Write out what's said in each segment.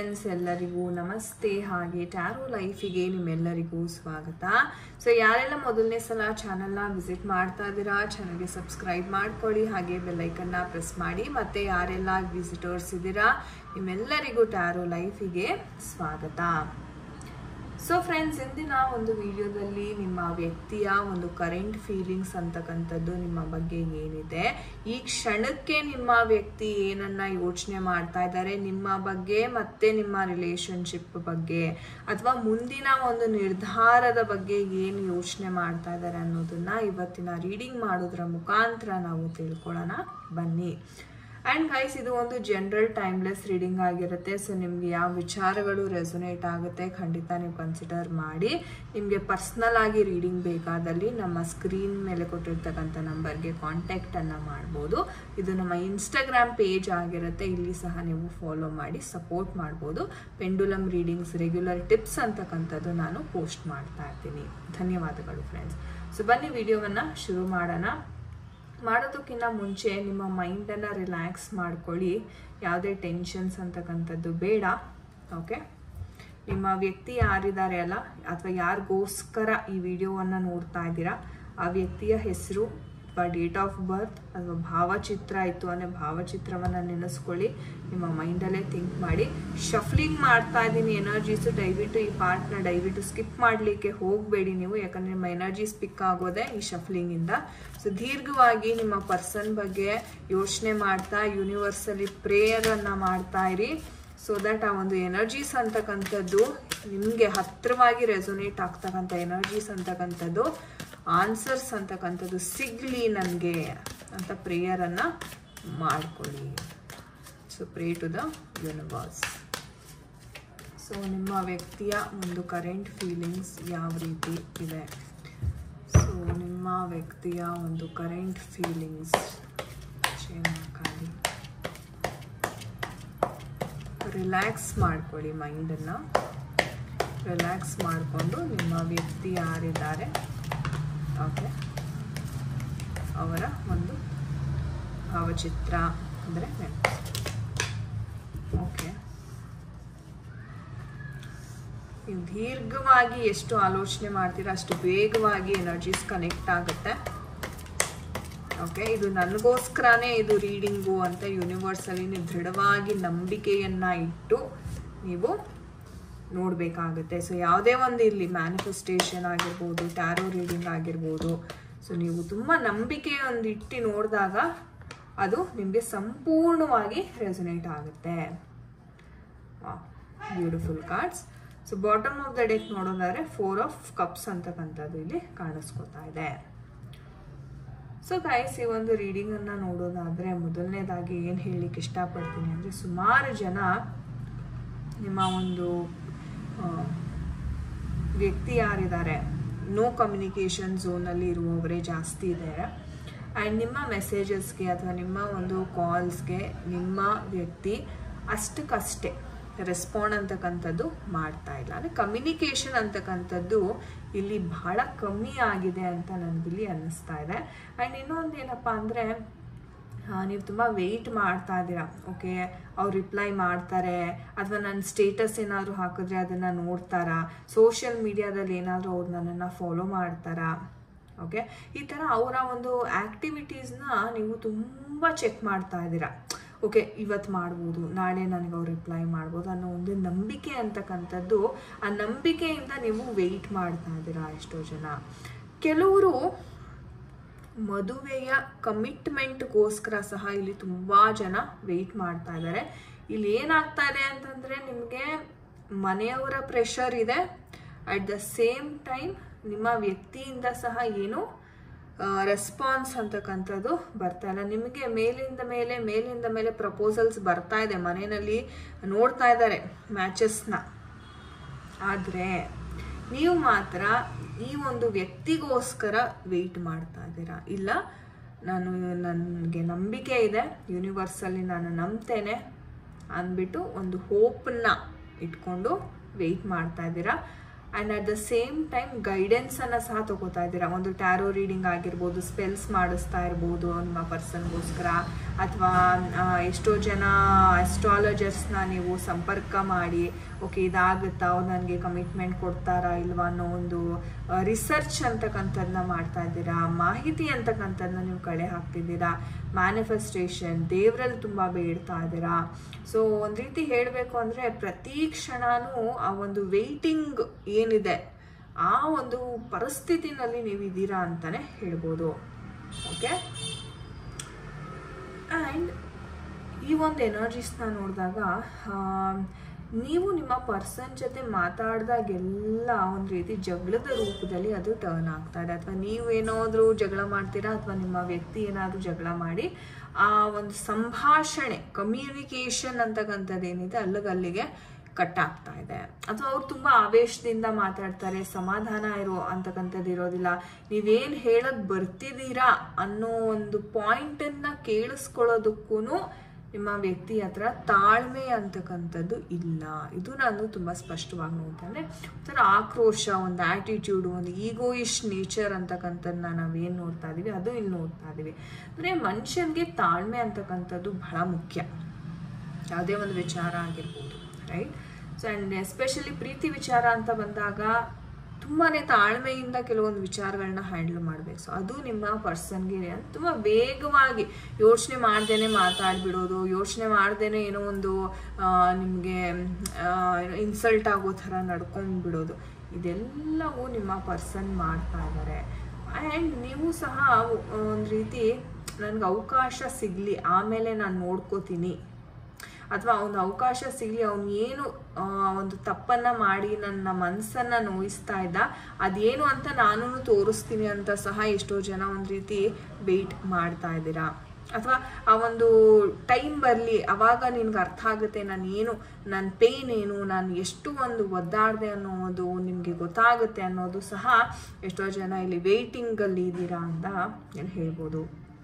friends ಎಲ್ಲರಿಗೂ ನಮಸ್ತೆ ಹಾಗೆ ಟ್ಯಾರೋ ಲೈಫಿಗೆ ನಿಮ್ಮೆಲ್ಲರಿಗೂ ಸ್ವಾಗತ ಸೊ ಯಾರೆಲ್ಲ ಮೊದಲನೇ ಸಲ ಚಾನಲ್ನ ವಿಸಿಟ್ ಮಾಡ್ತಾ ಇದ್ದೀರಾ ಚಾನಲ್ಗೆ ಸಬ್ಸ್ಕ್ರೈಬ್ ಮಾಡ್ಕೊಳ್ಳಿ ಹಾಗೆ ಬೆಲ್ಲೈಕನ್ನ ಪ್ರೆಸ್ ಮಾಡಿ ಮತ್ತೆ ಯಾರೆಲ್ಲ ವಿಸಿಟರ್ಸ್ ಇದ್ದೀರಾ ನಿಮ್ಮೆಲ್ಲರಿಗೂ ಟ್ಯಾರೋ ಲೈಫಿಗೆ ಸ್ವಾಗತ ಸೊ ಫ್ರೆಂಡ್ಸ್ ಇಂದಿನ ಒಂದು ವಿಡಿಯೋದಲ್ಲಿ ನಿಮ್ಮ ವ್ಯಕ್ತಿಯ ಒಂದು ಕರೆಂಟ್ ಫೀಲಿಂಗ್ಸ್ ಅಂತಕ್ಕಂಥದ್ದು ನಿಮ್ಮ ಬಗ್ಗೆ ಏನಿದೆ ಈ ಕ್ಷಣಕ್ಕೆ ನಿಮ್ಮ ವ್ಯಕ್ತಿ ಏನನ್ನ ಯೋಚನೆ ಮಾಡ್ತಾ ಇದ್ದಾರೆ ನಿಮ್ಮ ಬಗ್ಗೆ ಮತ್ತೆ ನಿಮ್ಮ ರಿಲೇಶನ್ಶಿಪ್ ಬಗ್ಗೆ ಅಥವಾ ಮುಂದಿನ ಒಂದು ನಿರ್ಧಾರದ ಬಗ್ಗೆ ಏನು ಯೋಚನೆ ಮಾಡ್ತಾ ಇದ್ದಾರೆ ಅನ್ನೋದನ್ನ ಇವತ್ತಿನ ರೀಡಿಂಗ್ ಮಾಡೋದ್ರ ಮುಖಾಂತರ ನಾವು ತಿಳ್ಕೊಳ್ಳೋಣ ಬನ್ನಿ ಆ್ಯಂಡ್ ಗೈಸ್ ಇದು ಒಂದು ಜನರಲ್ ಟೈಮ್ಲೆಸ್ ರೀಡಿಂಗ್ ಆಗಿರುತ್ತೆ ಸೊ ನಿಮಗೆ ಯಾವ ವಿಚಾರಗಳು ರೆಸೊನೇಟ್ ಆಗುತ್ತೆ ಖಂಡಿತ ನೀವು ಕನ್ಸಿಡರ್ ಮಾಡಿ ನಿಮಗೆ ಪರ್ಸ್ನಲ್ ಆಗಿ ರೀಡಿಂಗ್ ಬೇಕಾದಲ್ಲಿ ನಮ್ಮ ಸ್ಕ್ರೀನ್ ಮೇಲೆ ಕೊಟ್ಟಿರ್ತಕ್ಕಂಥ ನಂಬರ್ಗೆ ಕಾಂಟ್ಯಾಕ್ಟನ್ನು ಮಾಡ್ಬೋದು ಇದು ನಮ್ಮ ಇನ್ಸ್ಟಾಗ್ರಾಮ್ ಪೇಜ್ ಆಗಿರುತ್ತೆ ಇಲ್ಲಿ ಸಹ ನೀವು ಫಾಲೋ ಮಾಡಿ ಸಪೋರ್ಟ್ ಮಾಡ್ಬೋದು ಪೆಂಡುಲಮ್ ರೀಡಿಂಗ್ಸ್ ರೆಗ್ಯುಲರ್ ಟಿಪ್ಸ್ ಅಂತಕ್ಕಂಥದ್ದು ನಾನು ಪೋಸ್ಟ್ ಮಾಡ್ತಾ ಇರ್ತೀನಿ ಧನ್ಯವಾದಗಳು ಫ್ರೆಂಡ್ಸ್ ಸೊ ಬನ್ನಿ ವಿಡಿಯೋವನ್ನು ಶುರು ಮಾಡೋಣ ಮಾಡೋದಕ್ಕಿಂತ ಮುಂಚೆ ನಿಮ್ಮ ಮೈಂಡನ್ನು ರಿಲ್ಯಾಕ್ಸ್ ಮಾಡ್ಕೊಳ್ಳಿ ಯಾವುದೇ ಟೆನ್ಷನ್ಸ್ ಅಂತಕ್ಕಂಥದ್ದು ಬೇಡ ಓಕೆ ನಿಮ್ಮ ವ್ಯಕ್ತಿ ಯಾರಿದ್ದಾರೆ ಅಲ್ಲ ಅಥವಾ ಯಾರಿಗೋಸ್ಕರ ಈ ವಿಡಿಯೋವನ್ನು ನೋಡ್ತಾ ಇದ್ದೀರಾ ಆ ವ್ಯಕ್ತಿಯ ಹೆಸರು ಅಥವಾ ಡೇಟ್ ಆಫ್ ಬರ್ತ್ ಅಥವಾ ಭಾವಚಿತ್ರ ಇತ್ತು ಅಂದರೆ ಭಾವಚಿತ್ರವನ್ನು ನೆನೆಸ್ಕೊಳ್ಳಿ ನಿಮ್ಮ ಮೈಂಡಲ್ಲೇ ಥಿಂಕ್ ಮಾಡಿ ಶಫ್ಲಿಂಗ್ ಮಾಡ್ತಾ ಇದ್ದೀನಿ ಎನರ್ಜೀಸು ದಯವಿಟ್ಟು ಈ ಪಾರ್ಟ್ನ ದಯವಿಟ್ಟು ಸ್ಕಿಪ್ ಮಾಡಲಿಕ್ಕೆ ಹೋಗಬೇಡಿ ನೀವು ಯಾಕಂದರೆ ನಿಮ್ಮ ಎನರ್ಜಿ ಸ್ಪಿಕ್ ಆಗೋದೆ ಈ ಶಫ್ಲಿಂಗಿಂದ ಸೊ ದೀರ್ಘವಾಗಿ ನಿಮ್ಮ ಪರ್ಸನ್ ಬಗ್ಗೆ ಯೋಚನೆ ಮಾಡ್ತಾ ಯೂನಿವರ್ಸಲ್ಲಿ ಪ್ರೇಯರನ್ನು ಮಾಡ್ತಾ ಇರಿ ಸೊ ದಟ್ ಆ ಒಂದು ಎನರ್ಜೀಸ್ ಅಂತಕ್ಕಂಥದ್ದು ನಿಮಗೆ ಹತ್ತಿರವಾಗಿ ರೆಸೊನೇಟ್ ಆಗ್ತಕ್ಕಂಥ ಎನರ್ಜೀಸ್ ಅಂತಕ್ಕಂಥದ್ದು ಆನ್ಸರ್ಸ್ ಅಂತಕ್ಕಂಥದ್ದು ಸಿಗಲಿ ನನಗೆ ಅಂತ ಪ್ರೇಯರನ್ನು ಮಾಡ್ಕೊಳ್ಳಿ so pray to the universe so ನಿಮ್ಮ ವ್ಯಕ್ತಿಯ ಒಂದು ಕರೆಂಟ್ ಫೀಲಿಂಗ್ಸ್ ಯಾವ ರೀತಿ ಇದೆ ಸೊ ನಿಮ್ಮ ವ್ಯಕ್ತಿಯ ಒಂದು ಕರೆಂಟ್ ಫೀಲಿಂಗ್ಸ್ ಚೆನ್ನಾಗಿ ರಿಲ್ಯಾಕ್ಸ್ ಮಾಡ್ಕೊಳ್ಳಿ ಮೈಂಡನ್ನು ರಿಲ್ಯಾಕ್ಸ್ ಮಾಡಿಕೊಂಡು ನಿಮ್ಮ ವ್ಯಕ್ತಿ ಯಾರಿದ್ದಾರೆ ಓಕೆ ಅವರ ಒಂದು ಭಾವಚಿತ್ರ ಅಂದರೆ ಓಕೆ ನೀವು ದೀರ್ಘವಾಗಿ ಎಷ್ಟು ಆಲೋಚನೆ ಮಾಡ್ತೀರಾ ಅಷ್ಟು ಬೇಗವಾಗಿ ಎನರ್ಜೀಸ್ ಕನೆಕ್ಟ್ ಆಗುತ್ತೆ ಓಕೆ ಇದು ನನಗೋಸ್ಕರನೇ ಇದು ರೀಡಿಂಗು ಅಂತ ಯೂನಿವರ್ಸಲ್ಲಿ ನೀವು ದೃಢವಾಗಿ ನಂಬಿಕೆಯನ್ನು ಇಟ್ಟು ನೀವು ನೋಡಬೇಕಾಗುತ್ತೆ ಸೊ ಯಾವುದೇ ಒಂದು ಇರಲಿ ಮ್ಯಾನಿಫೆಸ್ಟೇಷನ್ ಆಗಿರ್ಬೋದು ಟ್ಯಾರೋ ರೀಡಿಂಗ್ ಆಗಿರ್ಬೋದು ಸೊ ನೀವು ತುಂಬ ನಂಬಿಕೆ ಒಂದು ಇಟ್ಟು ನೋಡಿದಾಗ ಅದು ನಿಮಗೆ ಸಂಪೂರ್ಣವಾಗಿ ರೆಸೊನೇಟ್ ಆಗುತ್ತೆ beautiful cards so bottom of the deck ನೋಡೋದಾದ್ರೆ ಫೋರ್ ಆಫ್ ಕಪ್ಸ್ ಅಂತಕ್ಕಂಥದ್ದು ಇಲ್ಲಿ ಕಾಣಿಸ್ಕೊತಾ ಇದೆ ಸೊ ಗೈಸ್ ಈ ಒಂದು ರೀಡಿಂಗನ್ನು ನೋಡೋದಾದರೆ ಮೊದಲನೇದಾಗಿ ಏನು ಹೇಳಲಿಕ್ಕೆ ಇಷ್ಟಪಡ್ತೀನಿ ಅಂದರೆ ಸುಮಾರು ಜನ ನಿಮ್ಮ ಒಂದು ವ್ಯಕ್ತಿ ಯಾರಿದ್ದಾರೆ ನೋ ಕಮ್ಯುನಿಕೇಷನ್ ಝೋನಲ್ಲಿ ಇರುವವರೇ ಜಾಸ್ತಿ ಇದ್ದಾರೆ ಆ್ಯಂಡ್ ನಿಮ್ಮ ಮೆಸೇಜಸ್ಗೆ ಅಥವಾ ನಿಮ್ಮ ಒಂದು ಕಾಲ್ಸ್ಗೆ ನಿಮ್ಮ ವ್ಯಕ್ತಿ ಅಷ್ಟಕ್ಕಷ್ಟೇ ರೆಸ್ಪಾಂಡ್ ಅಂತಕ್ಕಂಥದ್ದು ಮಾಡ್ತಾ ಇಲ್ಲ ಅಂದರೆ ಕಮ್ಯುನಿಕೇಷನ್ ಅಂತಕ್ಕಂಥದ್ದು ಇಲ್ಲಿ ಬಹಳ ಕಮ್ಮಿ ಆಗಿದೆ ಅಂತ ನನಗಿಲ್ಲಿ ಅನ್ನಿಸ್ತಾ ಇದೆ ಆ್ಯಂಡ್ ಇನ್ನೊಂದು ಏನಪ್ಪ ಅಂದರೆ ನೀವು ತುಂಬ ವೆಯ್ಟ್ ಮಾಡ್ತಾ ಇದ್ದೀರಾ ಓಕೆ ಅವ್ರು ರಿಪ್ಲೈ ಮಾಡ್ತಾರೆ ಅಥವಾ ನನ್ನ ಸ್ಟೇಟಸ್ ಏನಾದರೂ ಹಾಕಿದ್ರೆ ಅದನ್ನು ನೋಡ್ತಾರಾ ಸೋಷಿಯಲ್ ಮೀಡಿಯಾದಲ್ಲಿ ಏನಾದರೂ ಅವ್ರು ನನ್ನನ್ನು ಫಾಲೋ ಮಾಡ್ತಾರಾ ಓಕೆ ಈ ಥರ ಅವರ ಒಂದು ಆ್ಯಕ್ಟಿವಿಟೀಸ್ನ ನೀವು ತುಂಬ ಚೆಕ್ ಮಾಡ್ತಾ ಇದ್ದೀರಾ ಓಕೆ ಇವತ್ತು ಮಾಡ್ಬೋದು ನಾಳೆ ನನಗೆ ಅವ್ರು ರಿಪ್ಲೈ ಮಾಡ್ಬೋದು ಅನ್ನೋ ಒಂದು ನಂಬಿಕೆ ಅಂತಕ್ಕಂಥದ್ದು ಆ ನಂಬಿಕೆಯಿಂದ ನೀವು ವೆಯ್ಟ್ ಮಾಡ್ತಾ ಇದ್ದೀರಾ ಎಷ್ಟೋ ಜನ ಕೆಲವರು ಮದುವೆಯ ಕಮಿಟ್ಮೆಂಟ್ಗೋಸ್ಕರ ಸಹ ಇಲ್ಲಿ ತುಂಬ ಜನ ವೆಯ್ಟ್ ಮಾಡ್ತಾ ಇದ್ದಾರೆ ಇಲ್ಲಿ ಏನಾಗ್ತಾ ಇದೆ ಅಂತಂದರೆ ನಿಮಗೆ ಮನೆಯವರ ಪ್ರೆಷರ್ ಇದೆ ಅಟ್ ದ ಸೇಮ್ ಟೈಮ್ ನಿಮ್ಮ ವ್ಯಕ್ತಿಯಿಂದ ಸಹ ಏನು ರೆಸ್ಪಾನ್ಸ್ ಅಂತಕ್ಕಂಥದ್ದು ಬರ್ತಾ ಇಲ್ಲ ನಿಮಗೆ ಮೇಲಿಂದ ಮೇಲೆ ಮೇಲಿಂದ ಮೇಲೆ ಪ್ರಪೋಸಲ್ಸ್ ಬರ್ತಾ ಇದೆ ಮನೆಯಲ್ಲಿ ನೋಡ್ತಾ ಇದ್ದಾರೆ ಮ್ಯಾಚಸ್ನ ಆದರೆ ನೀವು ಮಾತ್ರ ಈ ಒಂದು ವ್ಯಕ್ತಿಗೋಸ್ಕರ ವೆಯ್ಟ್ ಮಾಡ್ತಾ ಇದ್ದೀರಾ ಇಲ್ಲ ನಾನು ನನಗೆ ನಂಬಿಕೆ ಇದೆ ಯೂನಿವರ್ಸಲ್ಲಿ ನಾನು ನಂಬ್ತೇನೆ ಅಂದ್ಬಿಟ್ಟು ಒಂದು ಹೋಪನ್ನ ಇಟ್ಕೊಂಡು ವೆಯ್ಟ್ ಮಾಡ್ತಾ ಇದ್ದೀರಾ and at the same time ಗೈಡೆನ್ಸನ್ನು ಸಹ ತಗೋತಾ ಇದ್ದೀರಾ ಒಂದು ಟ್ಯಾರೋ ರೀಡಿಂಗ್ ಆಗಿರ್ಬೋದು ಸ್ಪೆಲ್ಸ್ ಮಾಡಿಸ್ತಾ ಇರ್ಬೋದು ನಿಮ್ಮ ಪರ್ಸನ್ಗೋಸ್ಕರ ಅಥವಾ ಎಷ್ಟೋ ಜನ ಅಸ್ಟ್ರಾಲಜರ್ಸ್ನ ನೀವು ಸಂಪರ್ಕ ಮಾಡಿ ಓಕೆ ಇದಾಗುತ್ತಾ ಅವ್ರು ನನಗೆ ಕಮಿಟ್ಮೆಂಟ್ ಕೊಡ್ತಾರಾ ಇಲ್ವಾ ಅನ್ನೋ ಒಂದು ರಿಸರ್ಚ್ ಅಂತಕ್ಕಂಥದ್ದನ್ನ ಮಾಡ್ತಾ ಇದ್ದೀರಾ ಮಾಹಿತಿ ಅಂತಕ್ಕಂಥದ್ದನ್ನ ನೀವು ಕಳೆ ಹಾಕ್ತಿದ್ದೀರಾ ಮ್ಯಾನಿಫೆಸ್ಟೇಷನ್ ದೇವರಲ್ಲಿ ತುಂಬ ಬೇಡ್ತಾ ಇದ್ದೀರಾ ಸೊ ಒಂದು ರೀತಿ ಹೇಳಬೇಕು ಅಂದರೆ ಪ್ರತಿ ಕ್ಷಣನೂ ಆ ಒಂದು ವೆಯ್ಟಿಂಗ್ ಏನಿದೆ ಆ ಒಂದು ಪರಿಸ್ಥಿತಿನಲ್ಲಿ ನೀವು ಇದ್ದೀರಾ ಅಂತಲೇ ಹೇಳ್ಬೋದು ಓಕೆ ಆ್ಯಂಡ್ ಈ ಒಂದು ಎನರ್ಜೀಸ್ನ ನೋಡಿದಾಗ ನೀವು ನಿಮ್ಮ ಪರ್ಸನ್ ಜೊತೆ ಮಾತಾಡಿದಾಗೆಲ್ಲ ಒಂದು ರೀತಿ ಜಗಳದ ರೂಪದಲ್ಲಿ ಅದು ಟರ್ನ್ ಆಗ್ತಾ ಇದೆ ಅಥವಾ ನೀವೇನಾದರೂ ಜಗಳ ಮಾಡ್ತೀರಾ ಅಥವಾ ನಿಮ್ಮ ವ್ಯಕ್ತಿ ಏನಾದರೂ ಜಗಳ ಮಾಡಿ ಆ ಒಂದು ಸಂಭಾಷಣೆ ಕಮ್ಯುನಿಕೇಷನ್ ಅಂತಕ್ಕಂಥದ್ದು ಏನಿದೆ ಅಲ್ಲಿಗಲ್ಲಿಗೆ ಕಟ್ ಆಗ್ತಾ ಇದೆ ಅಥವಾ ಅವ್ರು ತುಂಬ ಆವೇಶದಿಂದ ಮಾತಾಡ್ತಾರೆ ಸಮಾಧಾನ ಇರೋ ಅಂತಕ್ಕಂಥದ್ದು ಇರೋದಿಲ್ಲ ನೀವೇನು ಹೇಳಕ್ ಬರ್ತಿದ್ದೀರಾ ಅನ್ನೋ ಒಂದು ಪಾಯಿಂಟನ್ನು ಕೇಳಿಸ್ಕೊಳ್ಳೋದಕ್ಕೂ ನಿಮ್ಮ ವ್ಯಕ್ತಿ ಹತ್ರ ತಾಳ್ಮೆ ಅಂತಕ್ಕಂಥದ್ದು ಇಲ್ಲ ಇದು ನಾನು ತುಂಬ ಸ್ಪಷ್ಟವಾಗಿ ನೋಡ್ತೇನೆ ಒಂಥರ ಆಕ್ರೋಶ ಒಂದು ಆ್ಯಟಿಟ್ಯೂಡ್ ಒಂದು ಈಗೋಯಿಶ್ ನೇಚರ್ ಅಂತಕ್ಕಂಥದ್ದನ್ನ ನಾವೇನು ನೋಡ್ತಾ ಇದ್ದೀವಿ ಅದು ಇಲ್ಲಿ ನೋಡ್ತಾ ಇದ್ದೀವಿ ಅಂದರೆ ಮನುಷ್ಯನಿಗೆ ತಾಳ್ಮೆ ಅಂತಕ್ಕಂಥದ್ದು ಬಹಳ ಮುಖ್ಯ ಯಾವುದೇ ಒಂದು ವಿಚಾರ ಆಗಿರ್ಬೋದು ರೈಟ್ ಸೊ ಆ್ಯಂಡ್ ಎಸ್ಪೆಷಲಿ ಪ್ರೀತಿ ವಿಚಾರ ಅಂತ ಬಂದಾಗ ತುಂಬಾ ತಾಳ್ಮೆಯಿಂದ ಕೆಲವೊಂದು ವಿಚಾರಗಳನ್ನ ಹ್ಯಾಂಡಲ್ ಮಾಡಬೇಕು ಸೊ ಅದು ನಿಮ್ಮ ಪರ್ಸನ್ಗೆ ತುಂಬ ವೇಗವಾಗಿ ಯೋಚನೆ ಮಾಡ್ದೇನೆ ಮಾತಾಡ್ಬಿಡೋದು ಯೋಚನೆ ಮಾಡ್ದೇನೆ ಏನೋ ಒಂದು ನಿಮಗೆ ಇನ್ಸಲ್ಟ್ ಆಗೋ ಥರ ನಡ್ಕೊಂಡ್ಬಿಡೋದು ಇದೆಲ್ಲವೂ ನಿಮ್ಮ ಪರ್ಸನ್ ಮಾಡ್ತಾ ಇದ್ದಾರೆ ಆ್ಯಂಡ್ ನೀವು ಸಹ ಒಂದು ರೀತಿ ನನಗೆ ಅವಕಾಶ ಸಿಗಲಿ ಆಮೇಲೆ ನಾನು ನೋಡ್ಕೋತೀನಿ ಅಥವಾ ಅವನ ಅವಕಾಶ ಸಿಗಲಿ ಅವನು ಏನು ಒಂದು ತಪ್ಪನ್ನು ಮಾಡಿ ನನ್ನ ಮನಸ್ಸನ್ನು ನೋಯಿಸ್ತಾ ಇದ್ದ ಅದೇನು ಅಂತ ನಾನು ತೋರಿಸ್ತೀನಿ ಅಂತ ಸಹ ಎಷ್ಟೋ ಜನ ಒಂದು ರೀತಿ ವೆಯ್ಟ್ ಮಾಡ್ತಾ ಇದ್ದೀರಾ ಅಥವಾ ಆ ಒಂದು ಟೈಮ್ ಬರಲಿ ಅವಾಗ ನಿನ್ಗೆ ಅರ್ಥ ಆಗುತ್ತೆ ನಾನು ಏನು ನನ್ನ ಪೇನ್ ಏನು ನಾನು ಎಷ್ಟು ಒಂದು ಒದ್ದಾಡಿದೆ ಅನ್ನೋದು ನಿಮಗೆ ಗೊತ್ತಾಗುತ್ತೆ ಅನ್ನೋದು ಸಹ ಎಷ್ಟೋ ಜನ ಇಲ್ಲಿ ವೆಯ್ಟಿಂಗಲ್ಲಿ ಇದ್ದೀರಾ ಅಂತ ಏನು ಹೇಳ್ಬೋದು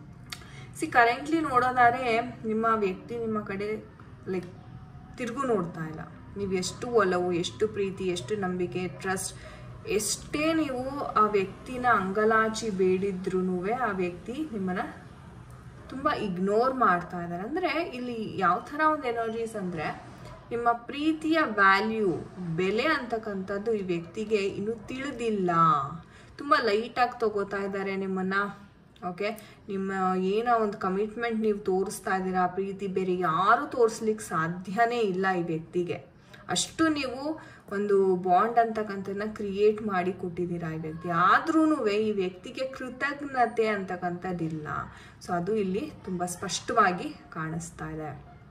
ಸಿ ಕರೆಂಟ್ಲಿ ನೋಡೋದಾದ್ರೆ ನಿಮ್ಮ ವ್ಯಕ್ತಿ ನಿಮ್ಮ ಕಡೆ ಲೈಕ್ ತಿರುಗು ನೋಡ್ತಾ ಇಲ್ಲ ನೀವು ಎಷ್ಟು ಒಲವು ಎಷ್ಟು ಪ್ರೀತಿ ಎಷ್ಟು ನಂಬಿಕೆ ಟ್ರಸ್ಟ್ ಎಷ್ಟೇ ನೀವು ಆ ವ್ಯಕ್ತಿನ ಅಂಗಲಾಚಿ ಬೇಡಿದ್ರೂ ಆ ವ್ಯಕ್ತಿ ನಿಮ್ಮನ್ನ ತುಂಬ ಇಗ್ನೋರ್ ಮಾಡ್ತಾ ಇದ್ದಾರೆ ಅಂದರೆ ಇಲ್ಲಿ ಯಾವ ಥರ ಒಂದು ಎನರ್ಜೀಸ್ ಅಂದರೆ ನಿಮ್ಮ ಪ್ರೀತಿಯ ವ್ಯಾಲ್ಯೂ ಬೆಲೆ ಅಂತಕ್ಕಂಥದ್ದು ಈ ವ್ಯಕ್ತಿಗೆ ಇನ್ನೂ ತಿಳಿದಿಲ್ಲ ತುಂಬ ಲೈಟಾಗಿ ತಗೋತಾ ಇದ್ದಾರೆ ನಿಮ್ಮನ್ನು ಓಕೆ ನಿಮ್ಮ ಏನೋ ಒಂದು ಕಮಿಟ್ಮೆಂಟ್ ನೀವು ತೋರಿಸ್ತಾ ಇದ್ದೀರಾ ಪ್ರೀತಿ ಬೇರೆ ಯಾರು ತೋರಿಸ್ಲಿಕ್ಕೆ ಸಾಧ್ಯನೇ ಇಲ್ಲ ಈ ವ್ಯಕ್ತಿಗೆ ಅಷ್ಟು ನೀವು ಒಂದು ಬಾಂಡ್ ಅಂತಕ್ಕಂಥದ್ದನ್ನ ಕ್ರಿಯೇಟ್ ಮಾಡಿ ಕೊಟ್ಟಿದ್ದೀರಾ ಈ ವ್ಯಕ್ತಿ ಆದ್ರೂ ಈ ವ್ಯಕ್ತಿಗೆ ಕೃತಜ್ಞತೆ ಅಂತಕ್ಕಂಥದ್ದಿಲ್ಲ ಸೊ ಅದು ಇಲ್ಲಿ ತುಂಬ ಸ್ಪಷ್ಟವಾಗಿ ಕಾಣಿಸ್ತಾ ಇದೆ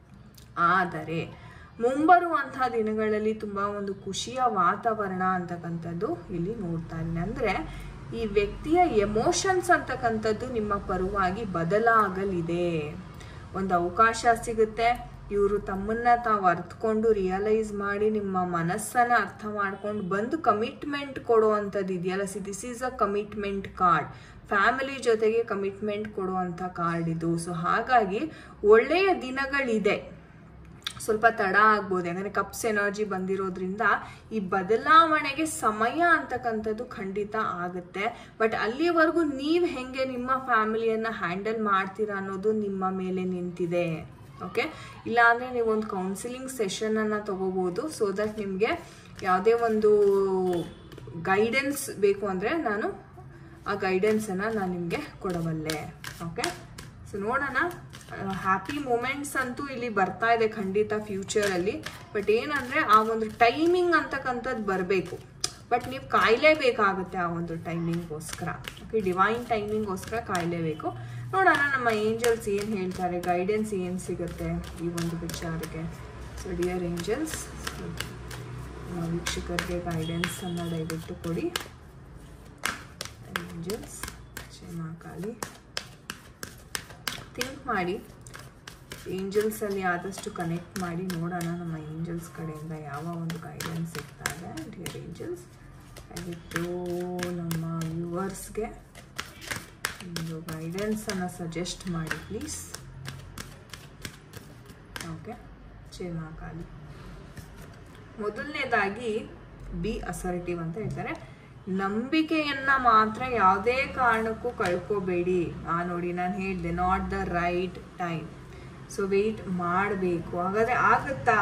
ಆದರೆ ಮುಂಬರುವಂತಹ ದಿನಗಳಲ್ಲಿ ತುಂಬ ಒಂದು ಖುಷಿಯ ವಾತಾವರಣ ಅಂತಕ್ಕಂಥದ್ದು ಇಲ್ಲಿ ನೋಡ್ತಾ ಇದ್ದೀನಿ ಅಂದರೆ ಈ ವ್ಯಕ್ತಿಯ ಎಮೋಷನ್ಸ್ ಅಂತಕ್ಕಂಥದ್ದು ನಿಮ್ಮ ಪರವಾಗಿ ಬದಲಾಗಲಿದೆ ಒಂದು ಅವಕಾಶ ಸಿಗುತ್ತೆ ಇವರು ತಮ್ಮನ್ನ ತಾವು ಅರ್ಥಕೊಂಡು ರಿಯಲೈಸ್ ಮಾಡಿ ನಿಮ್ಮ ಮನಸ್ಸನ್ನ ಅರ್ಥ ಮಾಡ್ಕೊಂಡು ಬಂದು ಕಮಿಟ್ಮೆಂಟ್ ಕೊಡೋ ಅಂಥದ್ದು ಇದೆಯಲ್ಲ see this is a commitment card family ಜೊತೆಗೆ ಕಮಿಟ್ಮೆಂಟ್ ಕೊಡುವಂಥ ಕಾರ್ಡ್ ಇದು ಸೊ ಹಾಗಾಗಿ ಒಳ್ಳೆಯ ದಿನಗಳಿದೆ ಸ್ವಲ್ಪ ತಡ ಆಗ್ಬೋದು ಯಾಕಂದರೆ ಕಪ್ಸ್ ಎನರ್ಜಿ ಬಂದಿರೋದ್ರಿಂದ ಈ ಬದಲಾವಣೆಗೆ ಸಮಯ ಅಂತಕ್ಕಂಥದ್ದು ಖಂಡಿತ ಆಗುತ್ತೆ ಬಟ್ ಅಲ್ಲಿವರೆಗೂ ನೀವು ಹೆಂಗೆ ನಿಮ್ಮ ಫ್ಯಾಮಿಲಿಯನ್ನು ಹ್ಯಾಂಡಲ್ ಮಾಡ್ತೀರಾ ಅನ್ನೋದು ನಿಮ್ಮ ಮೇಲೆ ನಿಂತಿದೆ ಓಕೆ ಇಲ್ಲಾಂದರೆ ನೀವು ಒಂದು ಕೌನ್ಸಿಲಿಂಗ್ ಸೆಷನನ್ನು ತಗೋಬೋದು ಸೊ ದಟ್ ನಿಮಗೆ ಯಾವುದೇ ಒಂದು ಗೈಡೆನ್ಸ್ ಬೇಕು ಅಂದರೆ ನಾನು ಆ ಗೈಡೆನ್ಸನ್ನು ನಾನು ನಿಮಗೆ ಕೊಡಬಲ್ಲೆ ಓಕೆ ಸೊ ನೋಡೋಣ ಹ್ಯಾಪಿ ಮೂಮೆಂಟ್ಸ್ ಅಂತೂ ಇಲ್ಲಿ ಬರ್ತಾ ಇದೆ ಖಂಡಿತ ಫ್ಯೂಚರಲ್ಲಿ ಬಟ್ ಏನಂದರೆ ಆ ಒಂದು ಟೈಮಿಂಗ್ ಅಂತಕ್ಕಂಥದ್ದು ಬರಬೇಕು ಬಟ್ ನೀವು ಕಾಯಲೇಬೇಕಾಗುತ್ತೆ ಆ ಒಂದು ಟೈಮಿಂಗ್ಗೋಸ್ಕರ ಓಕೆ ಡಿವೈನ್ ಟೈಮಿಂಗ್ಗೋಸ್ಕರ ಕಾಯಲೇಬೇಕು ನೋಡೋಣ ನಮ್ಮ ಏಂಜಲ್ಸ್ ಏನು ಹೇಳ್ತಾರೆ ಗೈಡೆನ್ಸ್ ಏನು ಸಿಗುತ್ತೆ ಈ ಒಂದು ವಿಚಾರಕ್ಕೆ ಸೊ ಡಿಯರ್ ಏಂಜಲ್ಸ್ ವೀಕ್ಷಕರಿಗೆ ಗೈಡೆನ್ಸನ್ನು ದಯವಿಟ್ಟು ಕೊಡಿ ಏಂಜಲ್ಸ್ ಕ್ಷಮಾಕಾಲಿ ಥಿಂಕ್ ಮಾಡಿ ಏಂಜಲ್ಸಲ್ಲಿ ಆದಷ್ಟು ಕನೆಕ್ಟ್ ಮಾಡಿ ನೋಡೋಣ ನಮ್ಮ ಏಂಜಲ್ಸ್ ಕಡೆಯಿಂದ ಯಾವ ಒಂದು ಗೈಡೆನ್ಸ್ ಸಿಗ್ತಾ ಇದೆ ಡಿಯರ್ ಏಂಜಲ್ಸ್ ದಯವಿಟ್ಟು ನಮ್ಮ ವ್ಯೂವರ್ಸ್ಗೆ ಒಂದು ಗೈಡೆನ್ಸನ್ನು ಸಜೆಸ್ಟ್ ಮಾಡಿ ಪ್ಲೀಸ್ ಓಕೆ ಕ್ಷೇಮಾಕಾಲಿ ಮೊದಲನೇದಾಗಿ ಬಿ ಅಸರ್ಟಿವ್ ಅಂತ ಹೇಳ್ತಾರೆ ನಂಬಿಕೆಯನ್ನ ಮಾತ್ರ ಯಾವುದೇ ಕಾರಣಕ್ಕೂ ಕಳ್ಕೋಬೇಡಿ ಆ ನೋಡಿ ನಾನು ಹೇಳಿದೆ not the right time so wait ಮಾಡಬೇಕು ಹಾಗಾದ್ರೆ ಆಗುತ್ತಾ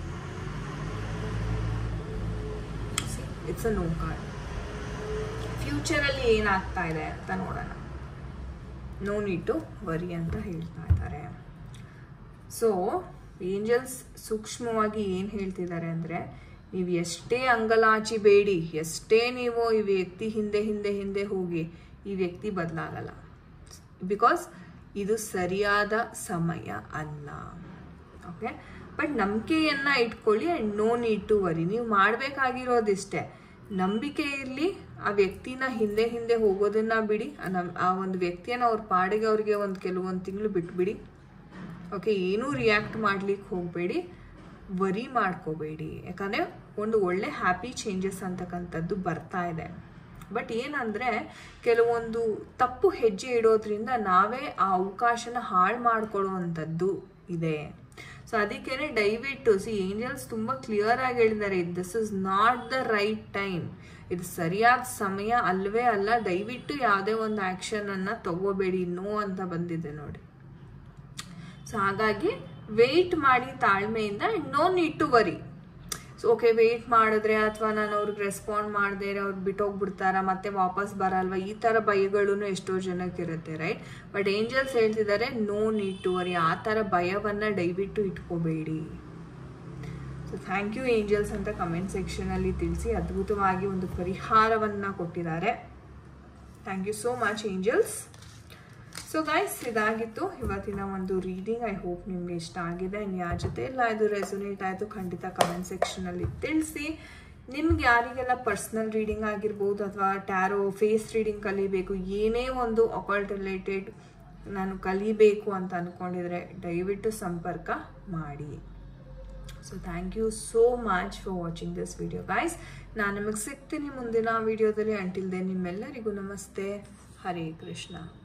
ಇಟ್ಸ್ ಅ ನೋ ಕಾರ್ಡ್ ಫ್ಯೂಚರಲ್ಲಿ ಏನಾಗ್ತಾ ಇದೆ ಅಂತ ನೋಡೋಣ ನೋ ನೀಡ್ ಟು ವರಿ ಅಂತ ಹೇಳ್ತಾ ಇದ್ದಾರೆ ಸೊ ಏಂಜಲ್ಸ್ ಸೂಕ್ಷ್ಮವಾಗಿ ಏನು ಹೇಳ್ತಿದ್ದಾರೆ ಅಂದರೆ ನೀವು ಎಷ್ಟೇ ಅಂಗಲಾಚಿ ಬೇಡಿ ಎಷ್ಟೇ ನೀವು ಈ ವ್ಯಕ್ತಿ ಹಿಂದೆ ಹಿಂದೆ ಹಿಂದೆ ಹೋಗಿ ಈ ವ್ಯಕ್ತಿ ಬದಲಾಗಲ್ಲ ಬಿಕಾಸ್ ಇದು ಸರಿಯಾದ ಸಮಯ ಅಲ್ಲ ಓಕೆ ಬಟ್ ನಂಬಿಕೆಯನ್ನ ಇಟ್ಕೊಳ್ಳಿ and no need to worry ನೀವು ಮಾಡಬೇಕಾಗಿರೋದಿಷ್ಟೇ ನಂಬಿಕೆ ಇರಲಿ ಆ ವ್ಯಕ್ತಿನ ಹಿಂದೆ ಹಿಂದೆ ಹೋಗೋದನ್ನ ಬಿಡಿ ಆ ನಮ್ ಆ ಒಂದು ವ್ಯಕ್ತಿಯನ್ನ ಅವ್ರ ಪಾಡಿಗೆ ಅವ್ರಿಗೆ ಒಂದು ಕೆಲವೊಂದು ತಿಂಗಳು ಬಿಟ್ಬಿಡಿ ಓಕೆ ಏನೂ ರಿಯಾಕ್ಟ್ ಮಾಡ್ಲಿಕ್ಕೆ ಹೋಗಬೇಡಿ ವರಿ ಮಾಡ್ಕೋಬೇಡಿ ಯಾಕಂದರೆ ಒಂದು ಒಳ್ಳೆ ಹ್ಯಾಪಿ ಚೇಂಜಸ್ ಅಂತಕ್ಕಂಥದ್ದು ಬರ್ತಾ ಇದೆ ಬಟ್ ಏನಂದರೆ ಕೆಲವೊಂದು ತಪ್ಪು ಹೆಜ್ಜೆ ಇಡೋದ್ರಿಂದ ನಾವೇ ಆ ಅವಕಾಶನ ಹಾಳು ಮಾಡ್ಕೊಳ್ಳುವಂಥದ್ದು ಇದೆ ಸೊ ಅದಕ್ಕೇನೆ ದಯವಿಟ್ಟು ಸಿ ಏಂಜಲ್ಸ್ ತುಂಬ ಕ್ಲಿಯರ್ ಆಗಿ ಹೇಳಿದ್ದಾರೆ this is not the right time ಇದು ಸರಿಯಾದ ಸಮಯ ಅಲ್ವೇ ಅಲ್ಲ ದಯವಿಟ್ಟು ಯಾವುದೇ ಒಂದು ಆ್ಯಕ್ಷನನ್ನು ತಗೋಬೇಡಿ ನೋ ಅಂತ ಬಂದಿದೆ ನೋಡಿ ಸೊ ಹಾಗಾಗಿ ವೆಯ್ಟ್ ಮಾಡಿ ತಾಳ್ಮೆಯಿಂದ no need to worry so okay wait ಮಾಡಿದ್ರೆ ಅಥವಾ ನಾನು ಅವ್ರಿಗೆ ರೆಸ್ಪಾಂಡ್ ಮಾಡದೆ ಅವ್ರು ಬಿಟ್ಟೋಗ್ಬಿಡ್ತಾರ ಮತ್ತೆ ವಾಪಸ್ ಬರಲ್ವಾ ಈ ಥರ ಭಯಗಳೂ ಎಷ್ಟೋ ಜನಕ್ಕೆ ಇರುತ್ತೆ ರೈಟ್ ಬಟ್ ಏಂಜಲ್ಸ್ ಹೇಳ್ತಿದ್ದಾರೆ ನೋ ನೀಡ್ ಟು ವರಿ ಆ ಥರ ಭಯವನ್ನು ದಯವಿಟ್ಟು ಇಟ್ಕೋಬೇಡಿ ಸೊ ಥ್ಯಾಂಕ್ ಯು ಏಂಜಲ್ಸ್ ಅಂತ ಕಮೆಂಟ್ ಸೆಕ್ಷನಲ್ಲಿ ತಿಳಿಸಿ ಅದ್ಭುತವಾಗಿ ಒಂದು ಪರಿಹಾರವನ್ನು ಕೊಟ್ಟಿದ್ದಾರೆ thank you so much angels so guys ಇದಾಗಿತ್ತು ಇವತ್ತಿನ ಒಂದು ರೀಡಿಂಗ್ ಐ ಹೋಪ್ ನಿಮಗೆ ಇಷ್ಟ ಆಗಿದೆ ಆ್ಯಂಡ್ ಯಾರ ಜೊತೆ ಎಲ್ಲ ಇದು ರೆಸೊನೇಟ್ ಆಯಿತು ಖಂಡಿತ ಕಮೆಂಟ್ ಸೆಕ್ಷನಲ್ಲಿ ತಿಳಿಸಿ ನಿಮ್ಗೆ ಯಾರಿಗೆಲ್ಲ ಪರ್ಸ್ನಲ್ ರೀಡಿಂಗ್ ಆಗಿರ್ಬೋದು ಅಥವಾ ಟ್ಯಾರೋ ಫೇಸ್ ರೀಡಿಂಗ್ ಕಲಿಬೇಕು ಏನೇ ಒಂದು ಅಕಲ್ಟ್ ರಿಲೇಟೆಡ್ ನಾನು ಕಲಿಬೇಕು ಅಂತ ಅಂದ್ಕೊಂಡಿದ್ರೆ ದಯವಿಟ್ಟು ಸಂಪರ್ಕ ಮಾಡಿ so thank you so much for watching this video guys ನಾನು ನಿಮಗೆ ಸಿಗ್ತೀನಿ ಮುಂದಿನ ವಿಡಿಯೋದಲ್ಲಿ ಅಂಟಿಲ್ದೆ ನಿಮ್ಮೆಲ್ಲರಿಗೂ ನಮಸ್ತೆ ಹರೇ ಕೃಷ್ಣ